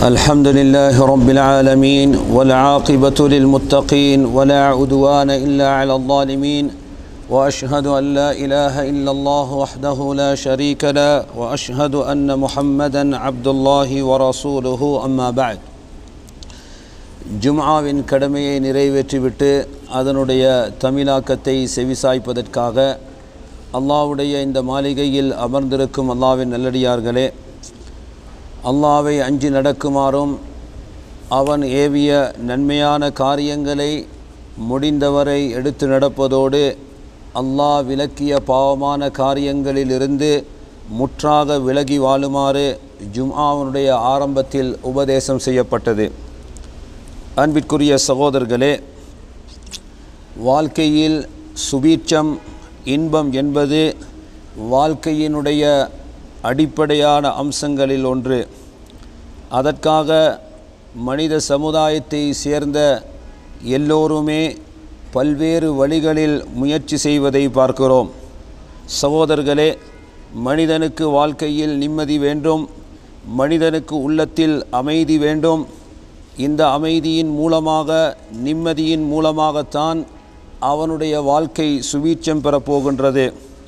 الحمد لله رب العالمين والعاقبة للمتقين ولا عدوان إلا على الظالمين وأشهد أن لا إله إلا الله وحده لا شريك له وأشهد أن محمدا عبد الله ورسوله أما بعد ஜும்ஆவின் கடமையை நிறைவேற்றிவிட்டு அதனுடைய தமிழாக்கத்தை செவிசாய்ப்பதற்காக அல்லாஹ்வுடைய இந்த மாளிகையில் அமர்ந்திருக்கும் அல்லாஹ்வின் நல்லடியார்களே அல்லாவை அஞ்சி நடக்குமாறும் அவன் ஏவிய நன்மையான காரியங்களை முடிந்தவரை எடுத்து நடப்பதோடு அல்லாஹ் விலக்கிய பாவமான காரியங்களிலிருந்து முற்றாக விலகி வாழுமாறு ஜும்ஆவனுடைய ஆரம்பத்தில் உபதேசம் செய்யப்பட்டது அன்பிற்குரிய சகோதரர்களே வாழ்க்கையில் சுபீட்சம் இன்பம் என்பது வாழ்க்கையினுடைய அடிப்படையான அம்சங்களில் ஒன்று அதற்காக மனித சமுதாயத்தை சேர்ந்த எல்லோருமே பல்வேறு வழிகளில் முயற்சி செய்வதை பார்க்கிறோம் சகோதரர்களே மனிதனுக்கு வாழ்க்கையில் நிம்மதி வேண்டும் மனிதனுக்கு உள்ளத்தில் அமைதி வேண்டும் இந்த அமைதியின் மூலமாக நிம்மதியின் மூலமாகத்தான் அவனுடைய வாழ்க்கை சுபீட்சம் பெறப்போகின்றது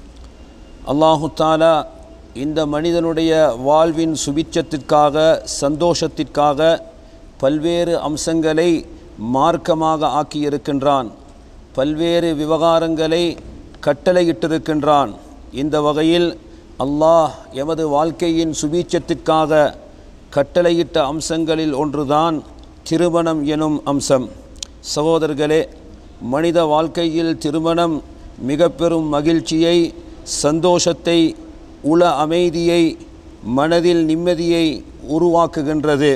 அல்லாஹு தாலா இந்த மனிதனுடைய வாழ்வின் சுபிச்சத்திற்காக சந்தோஷத்திற்காக பல்வேறு அம்சங்களை மார்க்கமாக ஆக்கியிருக்கின்றான் பல்வேறு விவகாரங்களை கட்டளையிட்டிருக்கின்றான் இந்த வகையில் அல்லாஹ் எமது வாழ்க்கையின் சுபீட்சத்திற்காக கட்டளையிட்ட அம்சங்களில் ஒன்றுதான் திருமணம் எனும் அம்சம் சகோதரர்களே மனித வாழ்க்கையில் திருமணம் மிக பெரும் மகிழ்ச்சியை சந்தோஷத்தை உள அமைதியை மனதில் நிம்மதியை உருவாக்குகின்றது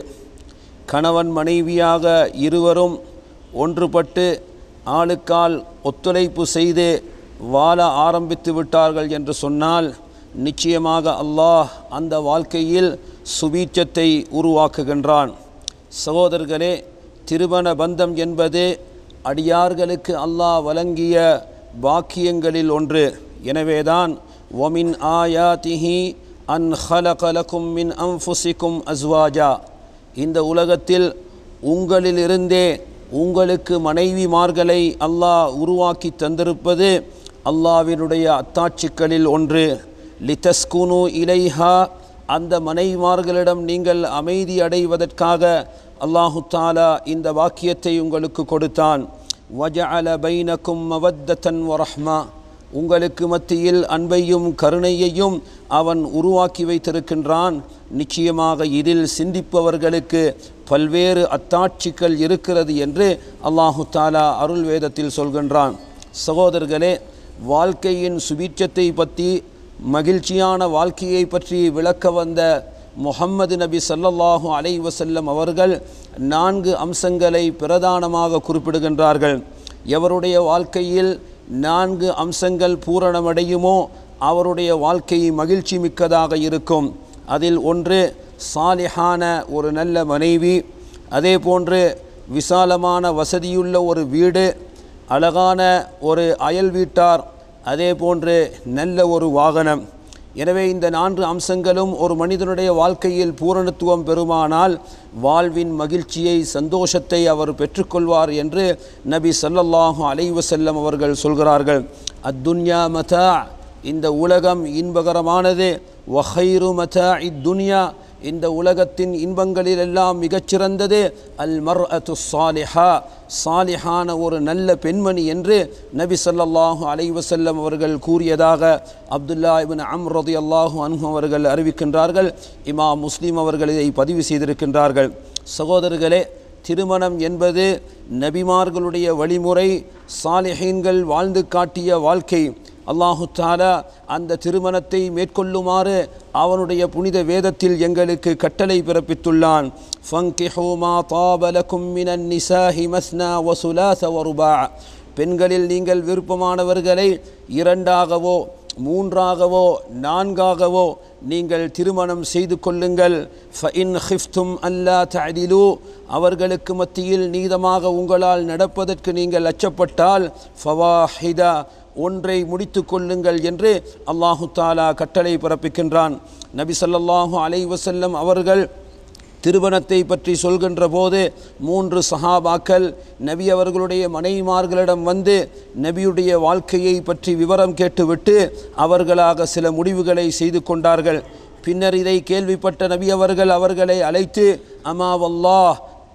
கணவன் மனைவியாக இருவரும் ஒன்றுபட்டு ஆளுக்கால் ஒத்துழைப்பு செய்து வாழ ஆரம்பித்து விட்டார்கள் என்று சொன்னால் நிச்சயமாக அல்லாஹ் அந்த வாழ்க்கையில் சுபீட்சத்தை உருவாக்குகின்றான் சகோதரர்களே திருமண பந்தம் என்பது அடியார்களுக்கு அல்லாஹ் வழங்கிய பாக்கியங்களில் ஒன்று எனவேதான் ஒமின் ஆயாதிஹி அன் ஹலகலக்கும் மின் அம்ஃபுசிக்கும் அஸ்வாஜா இந்த உலகத்தில் உங்களிலிருந்தே உங்களுக்கு மனைவிமார்களை அல்லாஹ் உருவாக்கி தந்திருப்பது அல்லாவினுடைய அத்தாட்சிகளில் ஒன்று லிதஸ்குனு இலைஹா அந்த மனைவிமார்களிடம் நீங்கள் அமைதி அடைவதற்காக அல்லாஹு தாலா இந்த வாக்கியத்தை உங்களுக்கு கொடுத்தான் வஜஅல பைனக்கும் மவத்தன் வரஹ்மா உங்களுக்கு மத்தியில் அன்பையும் கருணையையும் அவன் உருவாக்கி வைத்திருக்கின்றான் நிச்சயமாக இதில் சிந்திப்பவர்களுக்கு பல்வேறு அத்தாட்சிகள் இருக்கிறது என்று அல்லாஹு தாலா அருள் வேதத்தில் சொல்கின்றான் சகோதரர்களே வாழ்க்கையின் சுபீட்சத்தை பற்றி மகிழ்ச்சியான வாழ்க்கையை பற்றி விளக்க வந்த முஹம்மது நபி சல்லல்லாஹு அலை வசல்லம் அவர்கள் நான்கு அம்சங்களை பிரதானமாக குறிப்பிடுகின்றார்கள் எவருடைய வாழ்க்கையில் நான்கு அம்சங்கள் பூரணமடையுமோ அவருடைய வாழ்க்கை மகிழ்ச்சி மிக்கதாக இருக்கும் அதில் ஒன்று சாலிஹான ஒரு நல்ல மனைவி அதே போன்று விசாலமான வசதியுள்ள ஒரு வீடு அழகான ஒரு அயல் வீட்டார் அதே போன்று நல்ல ஒரு வாகனம் எனவே இந்த நான்கு அம்சங்களும் ஒரு மனிதனுடைய வாழ்க்கையில் பூரணத்துவம் பெறுமானால் வாழ்வின் மகிழ்ச்சியை சந்தோஷத்தை அவர் பெற்றுக்கொள்வார் என்று நபி சல்லல்லாஹு அலைவசல்லம் அவர்கள் சொல்கிறார்கள் அத்துன்யா மதா இந்த உலகம் இன்பகரமானது வஹைரு மதா இத்துன்யா இந்த உலகத்தின் இன்பங்களில் எல்லாம் மிகச்சிறந்தது அல் மர் அத்து சாலிஹா சாலிஹான ஒரு நல்ல பெண்மணி என்று நபி சல்லாஹூ அலைவசல்லம் அவர்கள் கூறியதாக அப்துல்லா இபின் அம்ரதி அல்லாஹூ அன்ஹு அவர்கள் அறிவிக்கின்றார்கள் இமா முஸ்லீம் அவர்கள் இதை பதிவு செய்திருக்கின்றார்கள் சகோதரர்களே திருமணம் என்பது நபிமார்களுடைய வழிமுறை சாலிஹீன்கள் வாழ்ந்து காட்டிய வாழ்க்கை அல்லாஹு தாலா அந்த திருமணத்தை மேற்கொள்ளுமாறு அவனுடைய புனித வேதத்தில் எங்களுக்கு கட்டளை பிறப்பித்துள்ளான் பெண்களில் நீங்கள் விருப்பமானவர்களை இரண்டாகவோ மூன்றாகவோ நான்காகவோ நீங்கள் திருமணம் செய்து கொள்ளுங்கள் ஃபஇன் ஹிஃப்தும் அல்லா தடிலு அவர்களுக்கு மத்தியில் நீதமாக உங்களால் நடப்பதற்கு நீங்கள் அச்சப்பட்டால் ஃபவாஹிதா ஒன்றை முடித்து கொள்ளுங்கள் என்று அல்லாஹு தாலா கட்டளை பிறப்பிக்கின்றான் நபி ஸல்லல்லாஹு அலைஹி வஸல்லம் அவர்கள் திருமணத்தை பற்றி சொல்கின்ற போது மூன்று சஹாபாக்கள் நபி அவர்களுடைய மனைவிமார்களிடம் வந்து நபியுடைய வாழ்க்கையை பற்றி விவரம் கேட்டுவிட்டு அவர்களாக சில முடிவுகளை செய்து கொண்டார்கள் பின்னர் இதை கேள்விப்பட்ட நபி அவர்கள் அவர்களை அழைத்து அமா வல்லாஹ்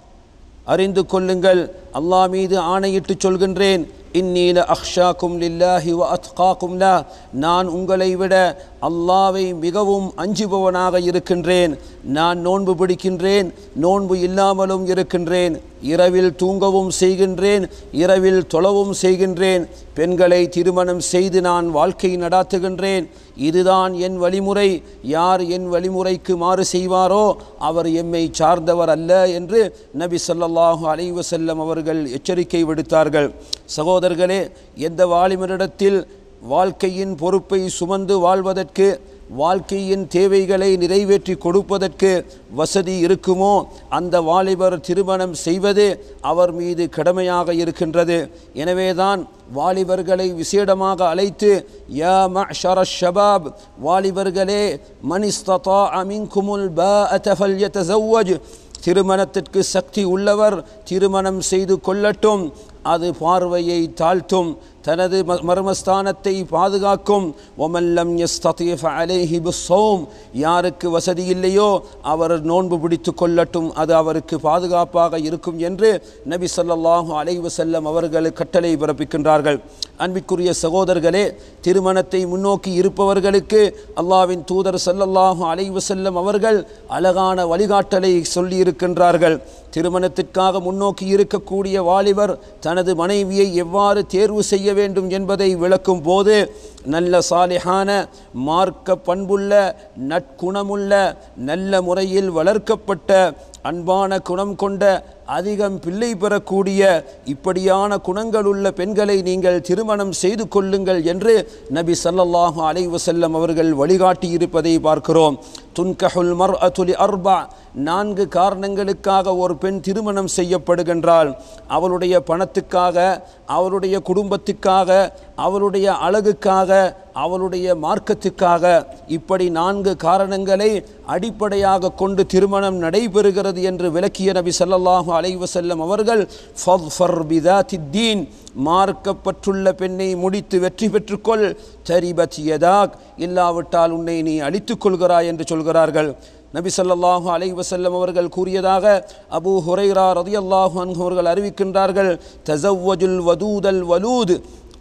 அறிந்து கொள்ளுங்கள் அல்லாஹ் மீது ஆணையிட்டு சொல்கின்றேன் இன்னீல அக்ஷாக்கும் லில்லாஹி வ அத்காக்கும் லா நான் உங்களை விட அல்லாவை மிகவும் அஞ்சுபவனாக இருக்கின்றேன் நான் நோன்பு பிடிக்கின்றேன் நோன்பு இல்லாமலும் இருக்கின்றேன் இரவில் தூங்கவும் செய்கின்றேன் இரவில் தொழவும் செய்கின்றேன் பெண்களை திருமணம் செய்து நான் வாழ்க்கை நடாத்துகின்றேன் இதுதான் என் வழிமுறை யார் என் வழிமுறைக்கு மாறு செய்வாரோ அவர் எம்மை சார்ந்தவர் அல்ல என்று நபி ஸல்லல்லாஹு அலைஹி வஸல்லம் அவர்கள் எச்சரிக்கை விடுத்தார்கள் சகோதரர்களே எந்த வாலிபரிடத்தில் வாழ்க்கையின் பொறுப்பை சுமந்து வாழ்வதற்கு வாழ்க்கையின் தேவைகளை நிறைவேற்றி கொடுப்பதற்கு வசதி இருக்குமோ அந்த வாலிபர் திருமணம் செய்வது அவர் மீது கடமையாக இருக்கின்றது எனவேதான் வாலிபர்களை விசேடமாக அழைத்து யா மஅஷர ஷபாப் வாலிபர்களே மனிஸ்ததா அமின்குமுல் பாஅத ஃபல்யதஸவ்வஜ் திருமணத்திற்கு சக்தி உள்ளவர் திருமணம் செய்து கொள்ளட்டும் அது பார்வையை தாழ்த்தும் தனது ம- மர்மஸ்தானத்தை பாதுகாக்கும் ஒமல்லம் யஸ்ததீஃப அலைஹி பிஸ்ஸௌம் யாருக்கு வசதி இல்லையோ அவர் நோன்பு பிடித்து கொள்ளட்டும் அது அவருக்கு பாதுகாப்பாக இருக்கும் என்று நபி ஸல்லல்லாஹு அலைஹி வஸல்லம் அவர்கள் கட்டளை பிறப்பிக்கின்றார்கள் அன்பிற்குரிய சகோதரர்களே திருமணத்தை முன்னோக்கி இருப்பவர்களுக்கு அல்லாஹ்வின் தூதர் ஸல்லல்லாஹு அலைஹி வஸல்லம் அவர்கள் அழகான வழிகாட்டலை சொல்லியிருக்கின்றார்கள் திருமணத்திற்காக முன்னோக்கி இருக்கக்கூடிய வாலிபர் தனது மனைவியை எவ்வாறு தேர்வு செய்ய வேண்டும் என்பதை விளக்கும் போது நல்ல சாலிஹான மார்க்க பண்புள்ள நற்குணமுள்ள நல்ல முறையில் வளர்க்கப்பட்ட அன்பான குணம் கொண்ட அதிகம் பிள்ளை பெறக்கூடிய இப்படியான குணங்களுள்ள பெண்களை நீங்கள் திருமணம் செய்து கொள்ளுங்கள் என்று நபி ஸல்லல்லாஹு அலைஹி வஸல்லம் அவர்கள் வழிகாட்டி இருப்பதை பார்க்கிறோம் துன்கஹுல் மர் அத்துலி அர்பா நான்கு காரணங்களுக்காக ஒரு பெண் திருமணம் செய்யப்படுகின்றாள் அவளுடைய பணத்துக்காக அவளுடைய குடும்பத்துக்காக அவளுடைய அழகுக்காக அவளுடைய மார்க்கத்துக்காக இப்படி நான்கு காரணங்களை அடிப்படையாக கொண்டு திருமணம் நடைபெறுகிறது என்று விளக்கிய நபி ஸல்லல்லாஹு அலைஹி வஸல்லம் அவர்கள் ஃபத்ஃபர் பிதாத்தி தீன் மார்க்கப்பற்றுள்ள பெண்ணை முடித்து வெற்றி பெற்றுக்கொள் தரிபத் யதாக் இல்லாவிட்டால் உன்னை நீ அழித்துக் கொள்கிறாய் என்று சொல்கிறார்கள் நபி ஸல்லல்லாஹு அலைஹி வஸல்லம் அவர்கள் கூறியதாக அபூ ஹுரைரா ரதியல்லாஹு அன்ஹு அவர்கள் அறிவிக்கின்றார்கள் தஸவ்வஜுல் வதூதல் வலூத்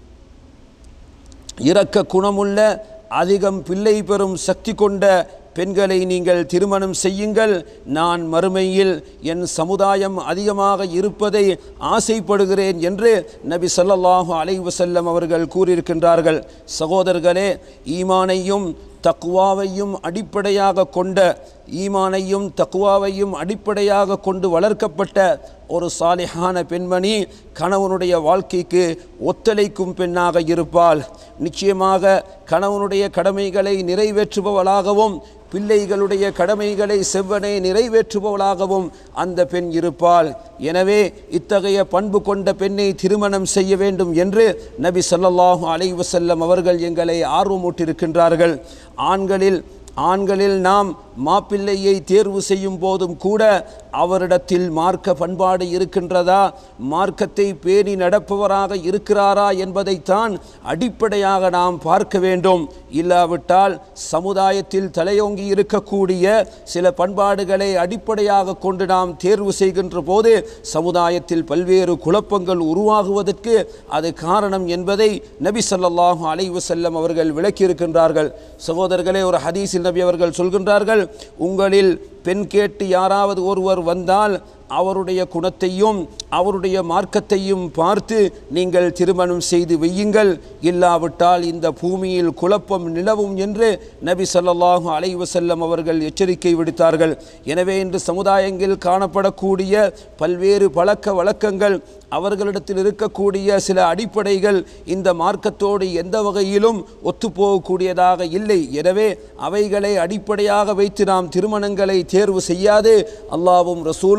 இரக்க குணமுள்ள அதிகம் பிள்ளை பெறும் சக்தி கொண்ட பெண்களை நீங்கள் திருமணம் செய்யுங்கள் நான் மறுமையில் என் சமுதாயம் அதிகமாக இருப்பதை ஆசைப்படுகிறேன் என்று நபி ஸல்லல்லாஹு அலைஹி வஸல்லம் அவர்கள் கூறியிருக்கின்றார்கள் சகோதரர்களே ஈமானையும் தக்குவாவையும் அடிப்படையாக கொண்ட ஈமானையும் தக்குவாவையும் அடிப்படையாக கொண்டு வளர்க்கப்பட்ட ஒரு சாலிஹான பெண்மணி கணவனுடைய வாழ்க்கைக்கு ஒத்துழைக்கும் பெண்ணாக இருப்பாள் நிச்சயமாக கணவனுடைய கடமைகளை நிறைவேற்றுபவளாகவும் பிள்ளைகளுடைய கடமைகளை செவ்வனே நிறைவேற்றுபவளாகவும் அந்த பெண் இருப்பாள் எனவே இத்தகைய பண்பு கொண்ட பெண்ணை திருமணம் செய்ய வேண்டும் என்று நபி ஸல்லல்லாஹு அலைஹி வஸல்லம் அவர்கள் எங்களை ஆர்வமூட்டியிருக்கின்றார்கள் ஆண்களில் ஆண்களில் நாம் மாப்பிள்ளையை தேர்வு செய்யும் போதும் கூட அவரிடத்தில் மார்க்க பண்பாடு இருக்கின்றதா மார்க்கத்தை பேணி நடப்பவராக இருக்கிறாரா என்பதைத்தான் அடிப்படையாக நாம் பார்க்க வேண்டும் இல்லாவிட்டால் சமுதாயத்தில் தலையோங்கி இருக்கக்கூடிய சில பண்பாடுகளை அடிப்படையாக கொண்டு நாம் தேர்வு செய்கின்ற போது சமுதாயத்தில் பல்வேறு குழப்பங்கள் உருவாகுவதற்கு அது காரணம் என்பதை நபி ஸல்லல்லாஹு அலைஹி வஸல்லம் அவர்கள் விளக்கியிருக்கின்றார்கள் சகோதரர்களே ஒரு ஹதீஸில் நபி அவர்கள் சொல்கின்றார்கள் உங்களில் பெண் கேட்டு யாராவது ஒருவர் வந்தால் அவருடைய குணத்தையும் அவருடைய மார்க்கத்தையும் பார்த்து நீங்கள் திருமணம் செய்து வையுங்கள் இல்லாவிட்டால் இந்த பூமியில் குழப்பம் நிலவும் என்று நபி ஸல்லல்லாஹு அலைஹி வஸல்லம் அவர்கள் எச்சரிக்கை விடுத்தார்கள் எனவே இன்று சமுதாயங்களில் காணப்படக்கூடிய பல்வேறு பழக்க வழக்கங்கள் அவர்களிடத்தில் இருக்கக்கூடிய சில அடிப்படைகள் இந்த மார்க்கத்தோடு எந்த வகையிலும் ஒத்துப்போகக்கூடியதாக இல்லை எனவே அவைகளை அடிப்படையாக வைத்து நாம் திருமணங்களை தேர்வு செய்யாது அல்லாவும் ரசூலும்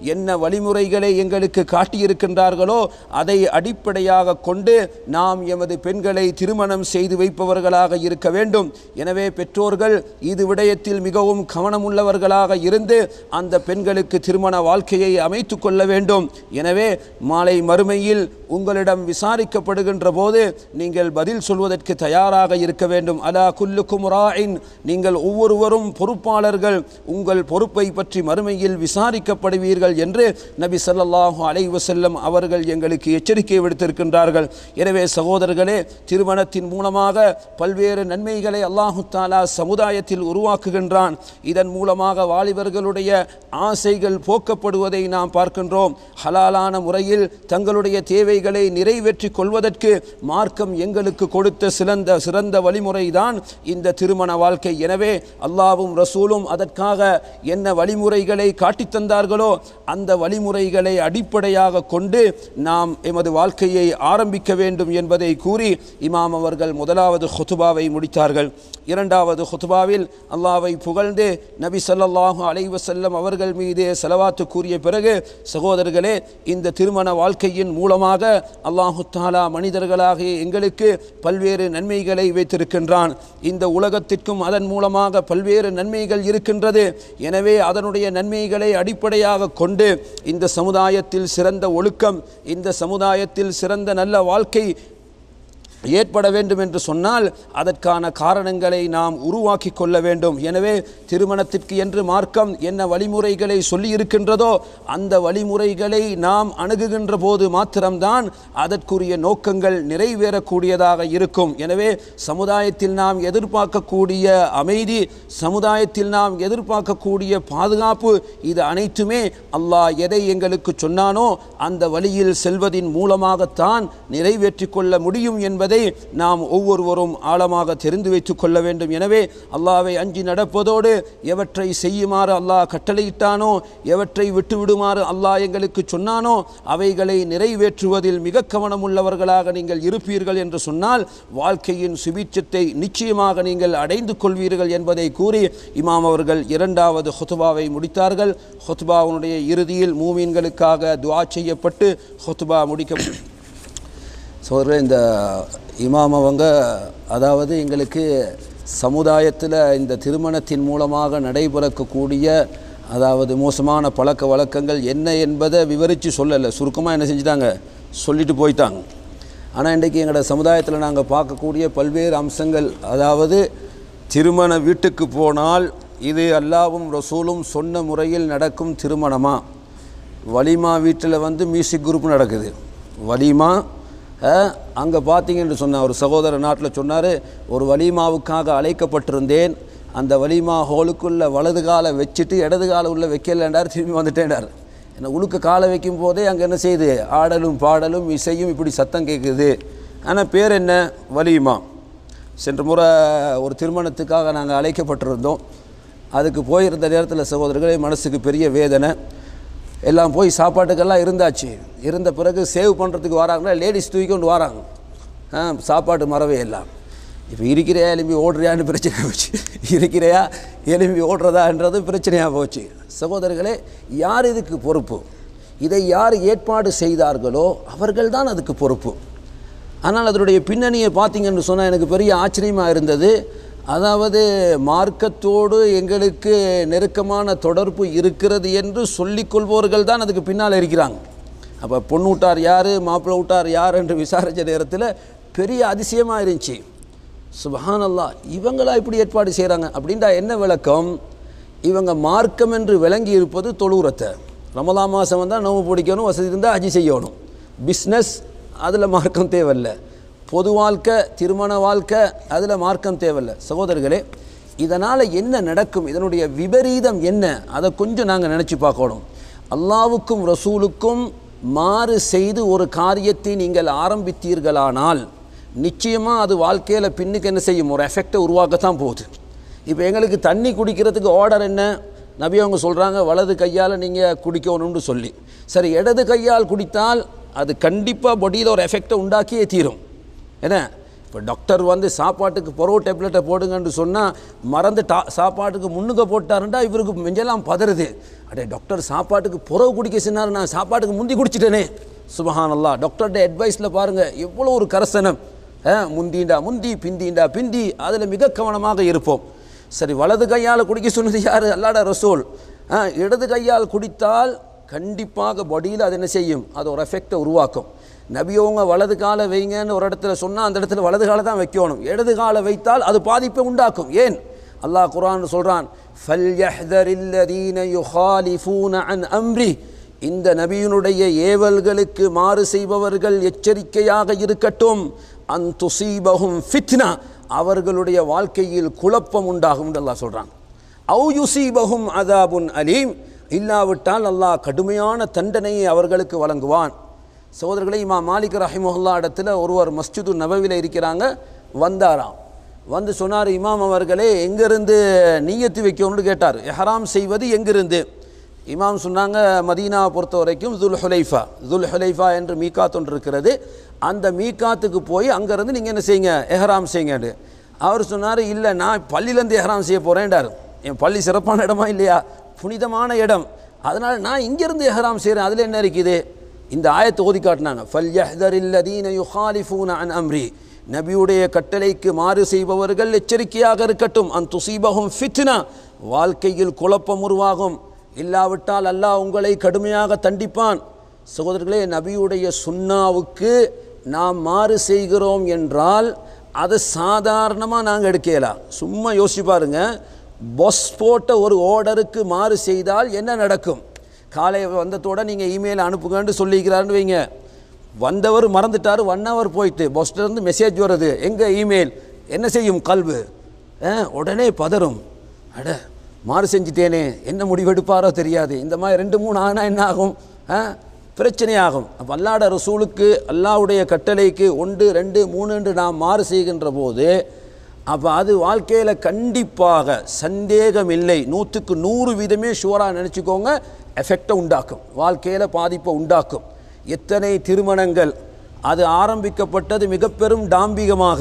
என்ன வழிமுறைகளை எங்களுக்கு காட்டியிருக்கின்றார்களோ அதை அடிப்படையாக கொண்டு நாம் எமது பெண்களை திருமணம் செய்து வைப்பவர்களாக இருக்க வேண்டும் எனவே பெற்றோர்கள் இது விடயத்தில் மிகவும் கவனமுள்ளவர்களாக இருந்து அந்த பெண்களுக்கு திருமண வாழ்க்கையை அமைத்து கொள்ள வேண்டும் எனவே மாலை மறுமையில் உங்களிடம் விசாரிக்கப்படுகின்ற போது நீங்கள் பதில் சொல்வதற்கு தயாராக இருக்க வேண்டும் அலா குல்லுக்கும் ராயின் நீங்கள் ஒவ்வொருவரும் பொறுப்பாளர்கள் உங்கள் பொறுப்பை பற்றி மறுமையில் விசாரிக்கப்படுவீர்கள் என்று நபி ஸல்லல்லாஹு அலைஹி வஸல்லம் அவர்கள் எங்களுக்கு எச்சரிக்கை விடுத்திருக்கின்றார்கள் எனவே சகோதரர்களே திருமணத்தின் மூலமாக பல்வேறு நன்மைகளை அல்லாஹு தாலா சமுதாயத்தில் உருவாக்குகின்றான் இதன் மூலமாக வாலிபர்களுடைய ஆசைகள் போக்கப்படுவதை நாம் பார்க்கின்றோம் ஹலாலான முறையில் தங்களுடைய தேவைகளை நிறைவேற்றி கொள்வதற்கு மார்க்கம் எங்களுக்கு கொடுத்த சிறந்த சிறந்த வழிமுறைதான் இந்த திருமண வாழ்க்கை எனவே அல்லாவும் ரசூலும் அதற்காக என்ன வழிமுறைகளை காட்டித் தந்தார்களோ அந்த வழிமுறைகளை அடிப்படையாக கொண்டு நாம் எமது வாழ்க்கையை ஆரம்பிக்க வேண்டும் என்பதை கூறி இமாம் அவர்கள் முதலாவது ஹுதுபாவை முடித்தார்கள் இரண்டாவது ஹுதுபாவில் அல்லாவை புகழ்ந்து நபி ஸல்லல்லாஹு அலைஹி வஸல்லம் அவர்கள் மீது செலவாத்து கூறிய பிறகு சகோதரர்களே இந்த திருமண வாழ்க்கையின் மூலமாக அல்லாஹு தாலா மனிதர்களாகிய எங்களுக்கு பல்வேறு நன்மைகளை வைத்திருக்கின்றான் இந்த உலகத்திற்கும் அதன் மூலமாக பல்வேறு நன்மைகள் இருக்கின்றது எனவே அதனுடைய நன்மைகளை அடிப்படையாக கொண்டு இந்த சமுதாயத்தில் சிறந்த ஒழுக்கம் இந்த சமுதாயத்தில் சிறந்த நல்ல வாழ்க்கை ஏற்பட வேண்டும் என்று சொன்னால் அதற்கான காரணங்களை நாம் உருவாக்கி கொள்ள வேண்டும் எனவே திருமணத்திற்கு என்று மார்க்கம் என்ன வழிமுறைகளை சொல்லி இருக்கின்றதோ அந்த வழிமுறைகளை நாம் அணுகுகின்ற போது மாத்திரம்தான் அதற்குரிய நோக்கங்கள் நிறைவேறக்கூடியதாக இருக்கும் எனவே சமுதாயத்தில் நாம் எதிர்பார்க்கக்கூடிய அமைதி சமுதாயத்தில் நாம் எதிர்பார்க்கக்கூடிய பாதுகாப்பு இது அனைத்துமே அல்லாஹ் எதை எங்களுக்கு சொன்னானோ அந்த வழியில் செல்வதின் மூலமாகத்தான் நிறைவேற்றிக் கொள்ள முடியும் என்பதை நாம் ஒவ்வொருவரும் ஆழமாக தெரிந்து வைத்துக் கொள்ள வேண்டும் எனவே அல்லாவை அஞ்சி நடப்பதோடு எவற்றை செய்யுமாறு அல்லாஹ் கட்டளையிட்டானோ எவற்றை விட்டுவிடுமாறு அல்லாஹ் எங்களுக்கு சொன்னானோ அவைகளை நிறைவேற்றுவதில் மிக கவனமுள்ளவர்களாக நீங்கள் இருப்பீர்கள் என்று சொன்னால் வாழ்க்கையின் சுபீட்சத்தை நிச்சயமாக நீங்கள் அடைந்து கொள்வீர்கள் என்பதை கூறி இமாம் அவர்கள் இரண்டாவது ஹுத்பாவை முடித்தார்கள் ஹுத்பாவுடைய இறுதியில் மூமீன்களுக்காக துஆ செய்யப்பட்டு ஹுத்பா முடிக்க சோதரே இந்த இமாம் அவங்க அதாவது எங்களுக்கு சமுதாயத்தில் இந்த திருமணத்தின் மூலமாக நடைபெறக்கூடிய அதாவது மோசமான பழக்க வழக்கங்கள் என்ன என்பதை விவரித்து சொல்லலை சுருக்கமாக என்ன செஞ்சிட்டாங்க சொல்லிட்டு போயிட்டாங்க ஆனால் இன்றைக்கி எங்களோட சமுதாயத்தில் நாங்கள் பார்க்கக்கூடிய பல்வேறு அம்சங்கள் அதாவது திருமண வீட்டுக்கு போனால் இது அல்லாவும் ரசூலும் சொன்ன முறையில் நடக்கும் திருமணமா வலிமா வீட்டில் வந்து மியூசிக் குரூப் நடக்குது வலிமா அங்கே பார்த்தீங்கன்னு சொன்ன ஒரு சகோதர நாட்டில் சொன்னார் ஒரு வலிமாவுக்காக அழைக்கப்பட்டிருந்தேன் அந்த வலிமா ஹோலுக்குள்ளே வலது காலை வச்சுட்டு இடது காலை உள்ளே வைக்கலண்டார் திரும்பி வந்துட்டேன்டார் என்ன உழுக்க காலை வைக்கும் போதே அங்கே என்ன செய்யுது ஆடலும் பாடலும் இசையும் இப்படி சத்தம் கேட்குது ஆனால் பேர் என்ன வலிமா சென்ற முறை ஒரு திருமணத்துக்காக நாங்கள் அழைக்கப்பட்டிருந்தோம் அதுக்கு போயிருந்த நேரத்தில் சகோதரர்களே மனசுக்கு பெரிய வேதனை எல்லாம் போய் சாப்பாட்டுக்கெல்லாம் இருந்தாச்சு இருந்த பிறகு சேவ் பண்ணுறதுக்கு வராங்கன்னா லேடிஸ் தூக்கி கொண்டு வராங்க ஆ சாப்பாட்டு மறவே எல்லாம் இப்போ இருக்கிறையா எலும்பி ஓடுறியான்னு பிரச்சனை போச்சு இருக்கிறையா எலும்பி ஓடுறதான்றது பிரச்சனையாக போச்சு சகோதரர்களே யார் இதுக்கு பொறுப்பு இதை யார் ஏற்பாடு செய்தார்களோ அவர்கள் தான் அதுக்கு பொறுப்பு ஆனால் அதனுடைய பின்னணியை பார்த்தீங்கன்னு சொன்னால் எனக்கு பெரிய ஆச்சரியமாக இருந்தது அதாவது மார்க்கத்தோடு எங்களுக்கு நெருக்கமான தொடர்பு இருக்கிறது என்று சொல்லிக்கொள்பவர்கள் தான் அதுக்கு பின்னால் இருக்கிறாங்க அப்போ பொண்ணு விட்டார் யார் மாப்பிள்ளை விட்டார் யார் என்று விசாரித்த நேரத்தில் பெரிய அதிசயமாக இருந்துச்சு சுபஹானல்லா இவங்களா இப்படி ஏற்பாடு செய்கிறாங்க அப்படின்டா என்ன விளக்கம் இவங்க மார்க்கம் என்று விளங்கி இருப்பது தொழுவுரத்தை ரமலா மாதம் வந்தால் நோவு பிடிக்கணும் வசதி இருந்தால் அஜி செய்யணும் பிஸ்னஸ் அதில் மார்க்கம் தேவையில்லை பொது வாழ்க்கை திருமண வாழ்க்கை அதில் மார்க்கம் தேவையில்லை சகோதரர்களே இதனால் என்ன நடக்கும் இதனுடைய விபரீதம் என்ன அதை கொஞ்சம் நாங்கள் நினச்சி பார்க்கணும் அல்லாவுக்கும் ரசூலுக்கும் மாறு செய்து ஒரு காரியத்தை நீங்கள் ஆரம்பித்தீர்களானால் நிச்சயமாக அது வாழ்க்கையில் பின்னுக்கு என்ன செய்யும் ஒரு எஃபெக்டை உருவாக்கத்தான் போகுது இப்போ எங்களுக்கு தண்ணி குடிக்கிறதுக்கு ஆர்டர் என்ன நபி அவங்க சொல்கிறாங்க வலது கையால் நீங்கள் குடிக்கணும்னு சொல்லி சரி இடது கையால் குடித்தால் அது கண்டிப்பாக பொடியில் ஒரு எஃபெக்டை உண்டாக்கியே தீரும் என்ன இப்போ இப்போ டாக்டர் வந்து சாப்பாட்டுக்கு பொறோ டேப்லெட்டை போடுங்கன்னு சொன்னால் மறந்து டா சாப்பாட்டுக்கு முன்னுக்க போட்டாருண்டா இவருக்கு மெஞ்செல்லாம் பதறுது அடே டாக்டர் சாப்பாட்டுக்கு புறவு குடிக்க சொன்னார் நான் சாப்பாட்டுக்கு முந்தி குடிச்சிட்டேனே சுபஹானல்லா டாக்டர்கிட்ட அட்வைஸில் பாருங்கள் எவ்வளோ ஒரு கரசனம் ஆ, முந்திண்டா முந்தி பிந்திண்டா பிந்தி அதில் மிக கவனமாக இருப்போம் சரி வலது கையால் குடிக்க சொன்னது யார் அல்லாட ரசூல் ஆ, இடது கையால் குடித்தால் கண்டிப்பாக பாடியில் அது என்ன செய்யும் அது ஒரு எஃபெக்டை உருவாக்கும் நபியவங்க வலது காலை வைங்கன்னு ஒரு இடத்துல சொன்னால் அந்த இடத்துல வலது காலை தான் வைக்கணும் இடது காலை வைத்தால் அது பாதிப்பை உண்டாக்கும் ஏன் அல்லாஹ் குர்ஆன் சொல்கிறான் فَلْيَحْذَرِ الَّذِينَ يُخَالِفُونَ عَنْ أَمْرِهِ இந்த நபியினுடைய ஏவல்களுக்கு மாறு செய்பவர்கள் எச்சரிக்கையாக இருக்கட்டும் அன் துசீபஹும் ஃபித்னா அவர்களுடைய வாழ்க்கையில் குழப்பம் உண்டாகும் என்று அல்லாஹ் சொல்கிறான் அவு யுசீபஹும் அதாபுன் அலீம் இல்லாவிட்டால் அல்லாஹ் கடுமையான தண்டனையை அவர்களுக்கு வழங்குவான் சகோதரர்களே இமா மாலிக் ரஹிமஹுல்லா இடத்துல ஒருவர் மஸ்ஜிது நபவியில் இருக்கிறாங்க வந்தாராம் வந்து சொன்னார் இமாம் அவர்களே எங்கேருந்து நீயத்து வைக்கணும்னு கேட்டார் எஹராம் செய்வது எங்கிருந்து இமாம் சொன்னாங்க மதீனாவை பொறுத்த வரைக்கும் துல் ஹுலைஃபா துல் ஹுலைஃபா என்று மீகாத் ஒன்று இருக்கிறது அந்த மீகாத்துக்கு போய் அங்கேருந்து நீங்கள் என்ன செய்யுங்க எஹராம் செய்யுங்கன்னு அவர் சொன்னார் இல்லை நான் பள்ளியிலேருந்து எஹராம் செய்ய போகிறேன்டார் என் பள்ளி சிறப்பான இடமா இல்லையா புனிதமான இடம் அதனால் நான் இங்கேருந்து எஹராம் செய்கிறேன் அதில் என்ன இருக்குது இந்த ஆயத்தை ஓதி காட்டினாங்க ஃபல்யஹ்தரில்லதீன யுஹாலிஃபூன அன் அம்ரி நபியுடைய கட்டளைக்கு மாறு செய்பவர்கள் எச்சரிக்கையாக இருக்கட்டும் அன் துசீபகும் ஃபித்னா வாழ்க்கையில் குழப்பம் உருவாகும் இல்லாவிட்டால் அல்லாஹ் உங்களை கடுமையாக தண்டிப்பான் சகோதரர்களே நபியுடைய சுன்னாவுக்கு நாம் மாறு செய்கிறோம் என்றால் அதை சாதாரணமாக நாங்கள் எடுக்கலாம் சும்மா யோசிச்சு பாருங்க பொஸ் போட்ட ஒரு ஓர்டருக்கு மாறு செய்தால் என்ன நடக்கும் காலை வந்ததோட நீங்கள் இமெயில் அனுப்புங்கன்னு சொல்லிக்கிறாருன்னு வைங்க வந்தவர் மறந்துட்டார் ஒன் ஹவர் போயிட்டு பொஸ்லேருந்து மெசேஜ் வருது எங்கே இமெயில் என்ன செய்யும் கல்வு ஆ, உடனே பதறும் அட மாறு செஞ்சிட்டேனே என்ன முடிவெடுப்பாரோ தெரியாது இந்த மாதிரி ரெண்டு மூணு ஆனா என்ன ஆகும் ஆ, பிரச்சனையாகும் அப்போ அல்லாட ரசூலுக்கு அல்லாவுடைய கட்டளைக்கு ஒன்று ரெண்டு மூணுன்று நாம் மாறு செய்கின்ற போது அப்போ அது வாழ்க்கையில் கண்டிப்பாக சந்தேகம் இல்லை நூற்றுக்கு நூறு வீதமே ஷுவராக நினச்சிக்கோங்க எஃபெக்டை உண்டாக்கும் வாழ்க்கையில் பாதிப்பை உண்டாக்கும் எத்தனை திருமணங்கள் அது ஆரம்பிக்கப்பட்டது மிக பெரும் டாம்பிகமாக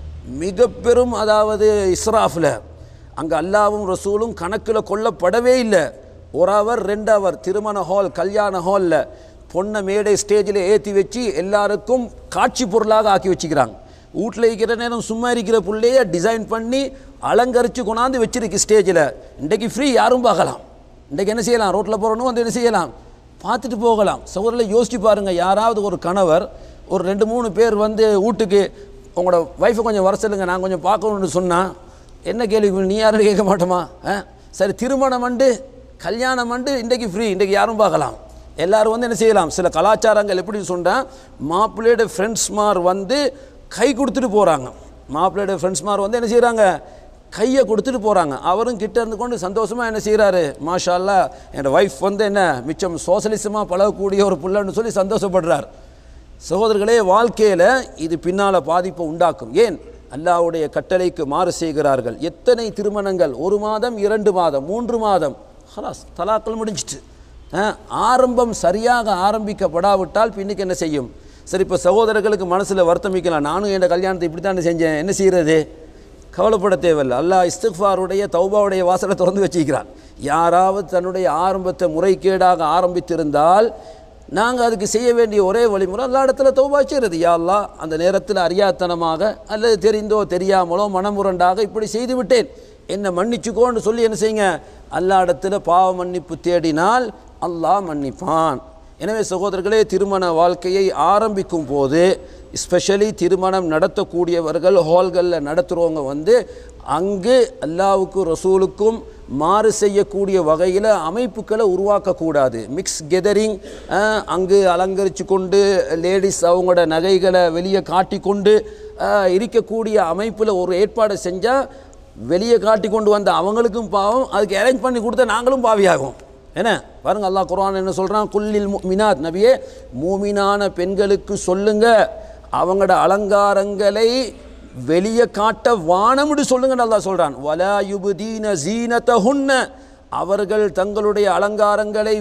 மிக பெரும் அதாவது இஸ்ராஃபில் அங்கே அல்லாவும் ரசூலும் கணக்கில் கொல்லப்படவே இல்லை ஒரு அவர் ரெண்டு அவர் திருமண ஹால் கல்யாண ஹாலில் பொண்ணை மேடை ஸ்டேஜில் ஏற்றி வச்சு எல்லாருக்கும் காட்சி பொருளாக ஆக்கி வச்சுக்கிறாங்க வீட்டில் இருக்கிற நேரம் சும்மா இருக்கிற புள்ளைய டிசைன் பண்ணி அலங்கரித்து கொண்டாந்து வச்சிருக்கு ஸ்டேஜில் இன்றைக்கு ஃப்ரீ யாரும் பார்க்கலாம் இன்றைக்கு என்ன செய்யலாம் ரோட்டில் போகிறவனும் வந்து என்ன செய்யலாம் பார்த்துட்டு போகலாம் சகோதரில் யோசிச்சு பாருங்கள் யாராவது ஒரு கணவர் ஒரு ரெண்டு மூணு பேர் வந்து வீட்டுக்கு உங்களோட ஒய்ஃபை கொஞ்சம் வர சொல்லுங்க நான் கொஞ்சம் பார்க்கணும்னு சொன்னால் என்ன கேள்வி நீ யாரும் கேட்க மாட்டோமா ஆ? சரி திருமணம் அண்டு கல்யாணம் அண்டு இன்றைக்கு ஃப்ரீ இன்றைக்கு யாரும் பார்க்கலாம் எல்லாரும் வந்து என்ன செய்யலாம் சில கலாச்சாரங்கள் எப்படி சொன்னால் மாப்பிள்ளையோட ஃப்ரெண்ட்ஸ்மார் வந்து கை கொடுத்துட்டு போகிறாங்க மாப்பிள்ளையோட ஃப்ரெண்ட்ஸ்மார் வந்து என்ன செய்கிறாங்க கையை கொடுத்துட்டு போகிறாங்க அவரும் கிட்ட இருந்து கொண்டு சந்தோஷமாக என்ன செய்கிறாரு மாஷா அல்லாஹ் என்னோட ஒய்ஃப் வந்து என்ன மிச்சம் சோசலிசமாக பழகக்கூடிய ஒரு புள்ளன்னு சொல்லி சந்தோஷப்படுறார் சகோதரர்களே வாழ்க்கையில் இது பின்னால் பாதிப்பை உண்டாக்கும் ஏன் அல்லாஹ்வுடைய கட்டளைக்கு மாறு செய்கிறார்கள் எத்தனை திருமணங்கள் ஒரு மாதம் இரண்டு மாதம் மூன்று மாதம் ஹலாஸ் தலாக்கள் முடிஞ்சிட்டு ஆ, ஆரம்பம் சரியாக ஆரம்பிக்கப்படாவிட்டால் பின்னுக்கு என்ன செய்யும் சரி இப்போ சகோதரர்களுக்கு மனசில் வருத்தமிக்கலாம் நானும் என் கல்யாணத்தை இப்படி தானே செஞ்சேன் என்ன செய்கிறது கவலைப்பட தேவையில்லை அல்லாஹ் இஸ்திக்ஃபாருடைய தௌபாவுடைய வாசலை திறந்து வச்சிருக்கிறான் யாராவது தன்னுடைய ஆரம்பத்தை முறைகேடாக ஆரம்பித்திருந்தால் நாங்கள் அதுக்கு செய்ய வேண்டிய ஒரே வழிமுறை எல்லா இடத்துல தௌபா செய்கிறது யா அல்லாஹ் அந்த நேரத்தில் அறியாத்தனமாக அல்லது தெரிந்தோ தெரியாமலோ மனமுரண்டாக இப்படி செய்து விட்டேன் என்னை மன்னிச்சுக்கோன்னு சொல்லி என்ன செய்யுங்க அல்லா இடத்துல பாவ மன்னிப்பு தேடினால் அல்லாஹ் மன்னிப்பான் எனவே சகோதரர்களே திருமண வாழ்க்கையை ஆரம்பிக்கும் போது ஸ்பெஷலி திருமணம் நடத்தக்கூடியவர்கள் ஹால்களில் நடத்துகிறவங்க வந்து அங்கு அல்லாவுக்கும் ரசூலுக்கும் மாறு செய்யக்கூடிய வகையில் அமைப்புகளை உருவாக்கக்கூடாது மிக்ஸ் கெதரிங் அங்கு அலங்கரித்து கொண்டு லேடிஸ் அவங்களோட நகைகளை வெளியே காட்டி கொண்டு அஹ், இருக்கக்கூடிய அமைப்பில் ஒரு ஏற்பாடு செஞ்சால் வெளியே காட்டி கொண்டு வந்த அவங்களுக்கும் பாவம் அதுக்கு அரேஞ்ச் பண்ணி கொடுத்தா நாங்களும் பாவியாகும் என்ன பாருங்க அல்லாஹ் குர்ஆன் என்ன சொல்கிறான் குல்லில் முஃமினாத் நபியே மூமினான பெண்களுக்கு சொல்லுங்க அவங்களோட அலங்காரங்களை வெளியே காட்ட வானம்னு சொல்லுங்கன்னு அல்லாஹ் சொல்கிறான் வலா யுபுதீன ஜீனத்தஹுன்ன அவர்கள் தங்களுடைய அலங்காரங்களை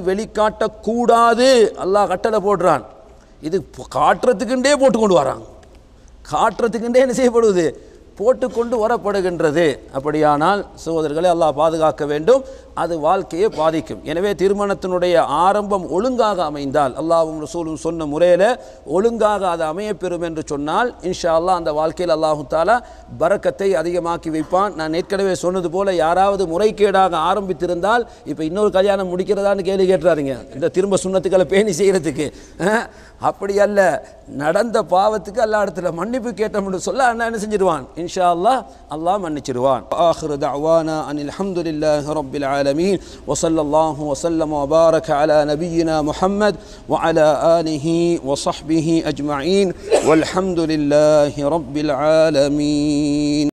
வெளிக்காட்டக்கூடாது அல்லாஹ் கட்டளை போடுறான் இது காட்டுறதுக்குண்டே போட்டு கொண்டு வராங்க காட்டுறதுக்குன்றே என்ன செய்யப்படுவது போட்டுக்கொண்டு வரப்படுகின்றது அப்படியானால் சகோதரர்களை அல்லாஹ் பாதுகாக்க வேண்டும் அது வாழ்க்கையை பாதிக்கும் எனவே திருமணத்தினுடைய ஆரம்பம் ஒழுங்காக அமைந்தால் அல்லாஹ்வும் ரசூலும் சொன்ன முறையில் ஒழுங்காக அது அமையப்பெறும் என்று சொன்னால் இன்ஷா அல்லாஹ் அந்த வாழ்க்கையில் அல்லாஹு தாலா பரக்கத்தை அதிகமாக்கி வைப்பான் நான் ஏற்கனவே சொன்னது போல யாராவது முறைகேடாக ஆரம்பித்திருந்தால் இப்போ இன்னொரு கல்யாணம் முடிக்கிறதான்னு கேள்வி கேட்டுறாருங்க இந்த திரும்ப சுண்ணத்துக்களை பேணி செய்கிறதுக்கு அஹ், அப்படி அல்ல நடந்த பாவத்துக்கு அல்லா இடத்துல மன்னிப்பு கேட்டோம்னு சொல்ல அண்ணா என்ன செஞ்சிருவான் இன்ஷா அல்லாஹ் அல்லாஹ் மன்னிச்சிருவான் ஆஹிரு தஅவானா அனில் ஹம்துலில்லாஹி ரப்பில் ஆலமீன் வஸல்லல்லாஹு வஸல்லம் வபாரக அலா நபியினா முஹம்மத் وعلى آله وصحبه أجمعين والحمد لله رب العالمين